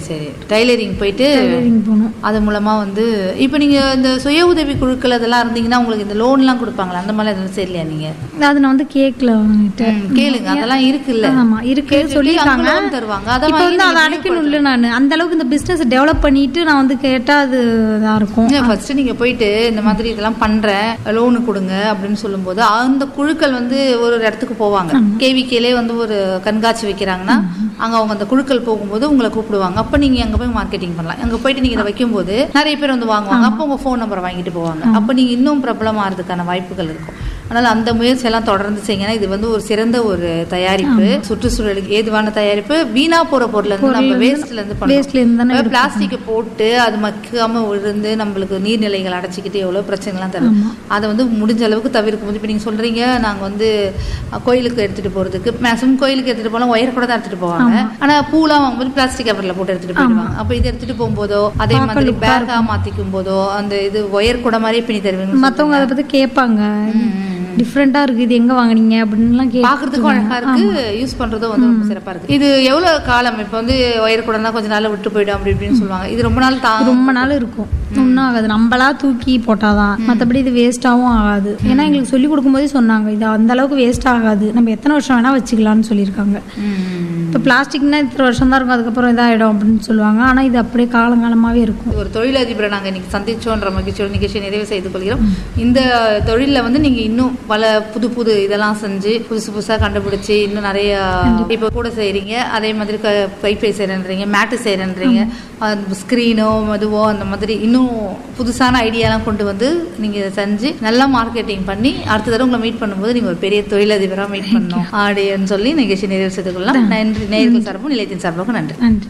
சரி டைலரிங் போயிட்டு டைலரிங் போகணும் அது மூலமா வந்து இப்போ நீங்க இந்த சுய உதவி குழுக்கள் அதெல்லாம் இருந்தீங்கன்னா உங்களுக்கு இந்த லோன்லாம் கொடுப்பாங்களா அந்த மாதிரி எதுவும் சரியில்லையா நீங்க அது நான் வந்து கேட்கல அவங்ககிட்ட ம், கேளுங்க அதெல்லாம் இருக்குல்ல ஆமா இருக்கு கேட்டுட்டு சொல்லியிருக்காங்க அவங்க loan தருவாங்க அதை இப்போ வாங்கி வந்து அதை நீங்க அடைக்கணும் இல்லை நான் அந்த அளவுக்கு இந்த பிசினஸ் டெவலப் பண்ணிட்டு நான் வந்து கேட்டா அது இதா இருக்கும் ஃபர்ஸ்ட் நீங்க போயிட்டு இந்த மாதிரி இதெல்லாம் பண்றேன் லோனு கொடுங்க அப்படின்னு சொல்லும்போது அந்த குழுக்கள் வந்து ஒரு ஒரு இடத்துக்கு போவாங்க கேவிகேலே வந்து ஒரு கண்காட்சி வைக்கிறாங்கன்னா அங்க அவங்க அந்த குழுக்கள் போகும்போது உங்களை கூப்பிடுவாங்க அப்ப நீங்க அங்க போய் மார்க்கெட்டிங் பண்ணலாம் அங்க போயிட்டு நீங்க இதை வைக்கும்போது நிறைய பேர் வந்து வாங்குவாங்க அப்போ உங்க ஃபோன் நம்பர் வாங்கிட்டு போவாங்க அப்ப நீங்க இன்னும் பிரபலமாறதுக்கான வாய்ப்புகள் இருக்கும் அதனால அந்த முயற்சி எல்லாம் தொடர்ந்து செய்யுங்கன்னா இது வந்து ஒரு சிறந்த ஒரு தயாரிப்பு சுற்றுச்சூழலுக்கு ஏதுவான தயாரிப்பு வீணா போற பொருள் வந்து நம்ம வேஸ்ட்ல இருந்து Waste ல இருந்து தானே பண்ணுவோம் பிளாஸ்டிக் போட்டு அது மக்காம விழுந்து நம்மளுக்கு நீர்நிலைகள் அடைச்சிக்கிட்டு எவ்வளவு பிரச்சனைலாம் தரும் அதை வந்து முடிஞ்ச அளவுக்கு தவிர்க்கும் போது இப்போ நீங்க சொல்றீங்க நாங்க வந்து அஹ், கோயிலுக்கு எடுத்துட்டு போறதுக்கு மேக்ஸிமம் கோயிலுக்கு எடுத்துட்டு போனா ஒயர் கூட தான் எடுத்துட்டு போவாங்க ஆனா பூலாம் வாங்கும்போது பிளாஸ்டிக் கவர்ல போட்டு எடுத்துட்டு போயிடுவாங்க அப்ப இது எடுத்துட்டு போகும்போதோ அதே மாதிரி பேக்கா மாத்திக்கும் போதோ அந்த இது ஒயர் கூட மாதிரியே பின்னி தருவீங்க மத்தவங்க அதை பத்தி கேட்பாங்க டிஃப்ரெண்டா இருக்கு இது எங்க வாங்குனீங்க அப்படின்லாம் கே பாக்குறதுக்கும் அழகா இருக்கு யூஸ் பண்றதும் வந்து ரொம்ப சிறப்பா இருக்கு இது எவ்வளவு காலம் இப்ப வந்து ஒயர் கூட கொஞ்ச நாள் விட்டு போயிடும் அப்படி இப்படின்னு சொல்லுவாங்க இது ரொம்ப நாள் தாங்க ரொம்ப நாள் இருக்கும் ஒன்றும் ஆகாது நம்மளா தூக்கி போட்டாதான் மற்றபடி இது வேஸ்டாகவும் ஆகாது ஏன்னா எங்களுக்கு சொல்லி கொடுக்கும்போதே சொன்னாங்க இது அந்த அளவுக்கு வேஸ்ட் ஆகாது நம்ம எத்தனை வருஷம் வேணா வச்சுக்கலாம்னு சொல்லியிருக்காங்க இப்போ பிளாஸ்டிக்னா இத்தனை வருஷம் தான் இருக்கும் அதுக்கப்புறம் இதாயிடும் அப்படின்னு சொல்லுவாங்க ஆனா இது அப்படியே காலங்காலமாவே இருக்கும் ஒரு தொழிலதிபரை நாங்க இன்னைக்கு சந்திச்சோன்ற மகிழ்ச்சியோட நிகழ்ச்சியை நிறைவு செய்து கொள்கிறோம் இந்த தொழில்ல வந்து நீங்க இன்னும் பல புது புது இதெல்லாம் செஞ்சு புதுசு புதுசா கண்டுபிடிச்சு இன்னும் நிறைய இப்ப கூட செய்றீங்க அதே மாதிரி க- கைப்பை செய்யறேன்றீங்க மேட்டு செய்யறேன்றீங்க ஸ்கிரீனோ அதுவோ அந்த மாதிரி இன்னும் புதுசான ஐடியாலாம் கொண்டு வந்து நீங்க இதை செஞ்சு நல்லா மார்க்கெட்டிங் பண்ணி அடுத்த தடவை உங்களை மீட் பண்ணும்போது நீங்க ஒரு பெரிய தொழிலதிபரா மீட் பண்ணணும் அப்படின்னு சொல்லி நிகழ்ச்சி நிறைவு செய்து கொள்ளலாம் நன்றி நேயர்கள் சார்பும் நிலையத்தின் சார்பாக நன்றி நன்றி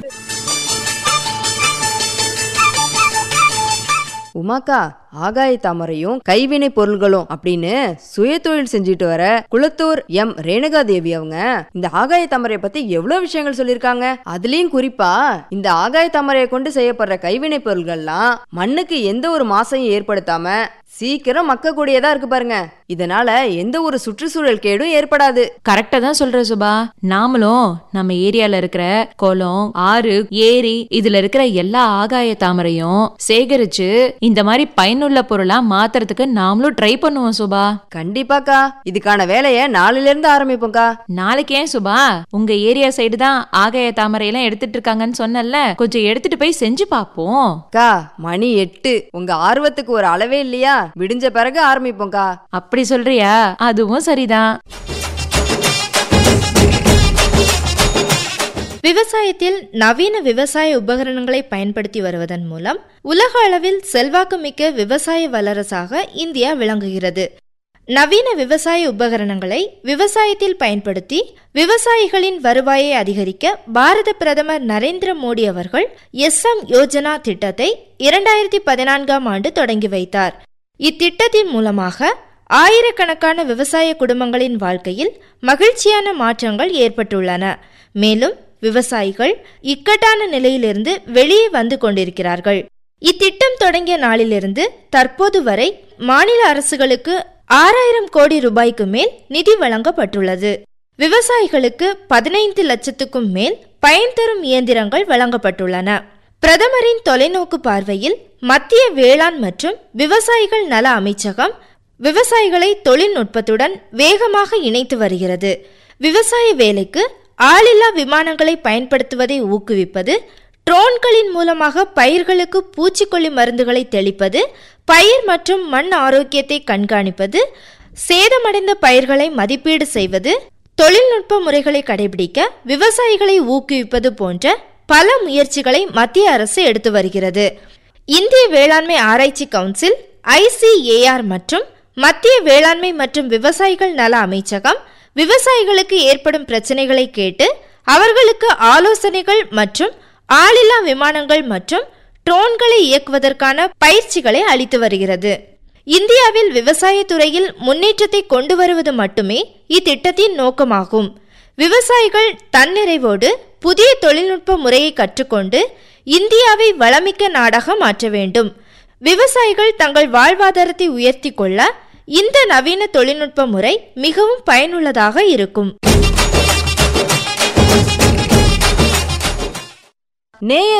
உமாக்கா ஆகாய தாமரையும் கைவினை பொருள்களும் அப்படின்னு சுய தொழில் செஞ்சுட்டு வர குளத்தூர் எம் ரேணுகா தேவி அவங்க இந்த ஆகாய தாமரையை பத்தி எவ்வளவு விஷயங்கள் சொல்லியிருக்காங்க அதுலயும் குறிப்பா இந்த ஆகாய தாமரையை கொண்டு செய்யப்படுற கைவினை பொருள்கள்லாம் மண்ணுக்கு எந்த ஒரு மாசையும் ஏற்படுத்தாம சீக்கிரம் மக்கக்கூடியதா இருக்கு பாருங்க இதனால எந்த ஒரு சுற்றுச்சூழல் கேடும் ஏற்படாது கரெக்டா தான் சொல்ற சுபா நாமளும் நம்ம ஏரியால இருக்கிற குளம் ஆறு ஏரி இதுல இருக்கிற எல்லா ஆகாய தாமரையும் சேகரிச்சு இந்த மாதிரி பயனுள்ள பொருளா மாத்துறதுக்கு நாமளும் ட்ரை பண்ணுவோம் சுபா கண்டிப்பாக்கா இதுக்கான வேலையை நாளையில இருந்து ஆரம்பிப்போம்க்கா நாளைக்கு ஏன் சுபா உங்க ஏரியா சைடு தான் ஆகாய தாமரை எல்லாம் எடுத்துட்டு இருக்காங்கன்னு சொன்னல கொஞ்சம் எடுத்துட்டு போய் செஞ்சு பாப்போம் அக்கா மணி எட்டு உங்க ஆர்வத்துக்கு ஒரு அளவே இல்லையா விடிஞ்ச பிறகு ஆரம்பிப்போம்க்கா அப்படி சொல்றியா அதுவும் சரிதான் விவசாயத்தில் நவீன விவசாய உபகரணங்களை பயன்படுத்தி வருவதன் மூலம் உலக அளவில் செல்வாக்குமிக்க விவசாய வல்லரசாக இந்தியா விளங்குகிறது நவீன விவசாய உபகரணங்களை விவசாயத்தில் பயன்படுத்தி விவசாயிகளின் வருவாயை அதிகரிக்க பாரத பிரதமர் நரேந்திர மோடி அவர்கள் எஸ் எம் யோஜனா திட்டத்தை இரண்டாயிரத்தி பதினான்காம் ஆண்டு தொடங்கி வைத்தார் இத்திட்டத்தின் மூலமாக ஆயிரக்கணக்கான விவசாய குடும்பங்களின் வாழ்க்கையில் மகிழ்ச்சியான மாற்றங்கள் ஏற்பட்டுள்ளன மேலும் விவசாயிகள் இக்கட்டான நிலையிலிருந்து வெளியே வந்து கொண்டிருக்கிறார்கள் இத்திட்டம் தொடங்கிய நாளிலிருந்து தற்போது வரை மாநில அரசுகளுக்கு ஆறாயிரம் கோடி ரூபாய்க்கு மேல் நிதி வழங்கப்பட்டுள்ளது விவசாயிகளுக்கு பதினைந்து லட்சத்துக்கும் மேல் பயன் தரும் இயந்திரங்கள் வழங்கப்பட்டுள்ளன பிரதமரின் தொலைநோக்கு பார்வையில் மத்திய வேளாண் மற்றும் விவசாயிகள் நல அமைச்சகம் விவசாயிகளை தொழில்நுட்பத்துடன் வேகமாக இணைத்து வருகிறது விவசாய வேலைக்கு ஆளில்லா விமானங்களை பயன்படுத்துவதை ஊக்குவிப்பது ட்ரோன்களின் மூலமாக பயிர்களுக்கு பூச்சிக்கொல்லி மருந்துகளை தெளிப்பது பயிர் மற்றும் மண் ஆரோக்கியத்தை கண்காணிப்பது சேதமடைந்த பயிர்களை மதிப்பீடு செய்வது தொழில்நுட்ப முறைகளை கடைபிடிக்க விவசாயிகளை ஊக்குவிப்பது போன்ற பல முயற்சிகளை மத்திய அரசு எடுத்து வருகிறது இந்திய வேளாண்மை ஆராய்ச்சி கவுன்சில் ஐசிஏஆர் மற்றும் மத்திய வேளாண்மை மற்றும் விவசாயிகள் நல அமைச்சகம் விவசாயிகளுக்கு ஏற்படும் பிரச்சனைகளை கேட்டு அவர்களுக்கு ஆலோசனைகள் மற்றும் ஆளில்லா விமானங்கள் மற்றும் ட்ரோன்களை இயக்குவதற்கான பயிற்சிகளை அளித்து வருகிறது இந்தியாவில் விவசாய துறையில் முன்னேற்றத்தை கொண்டு வருவது மட்டுமே இத்திட்டத்தின் நோக்கமாகும் விவசாயிகள் தன்னிறைவோடு புதிய தொழில்நுட்ப முறையை கற்றுக்கொண்டு இந்தியாவை வளமிக்க நாடாக மாற்ற வேண்டும் விவசாயிகள் தங்கள் வாழ்வாதாரத்தை உயர்த்தி கொள்ள இந்த நவீன தொழில்நுட்ப முறை மிகவும் பயனுள்ளதாக இருக்கும் நேய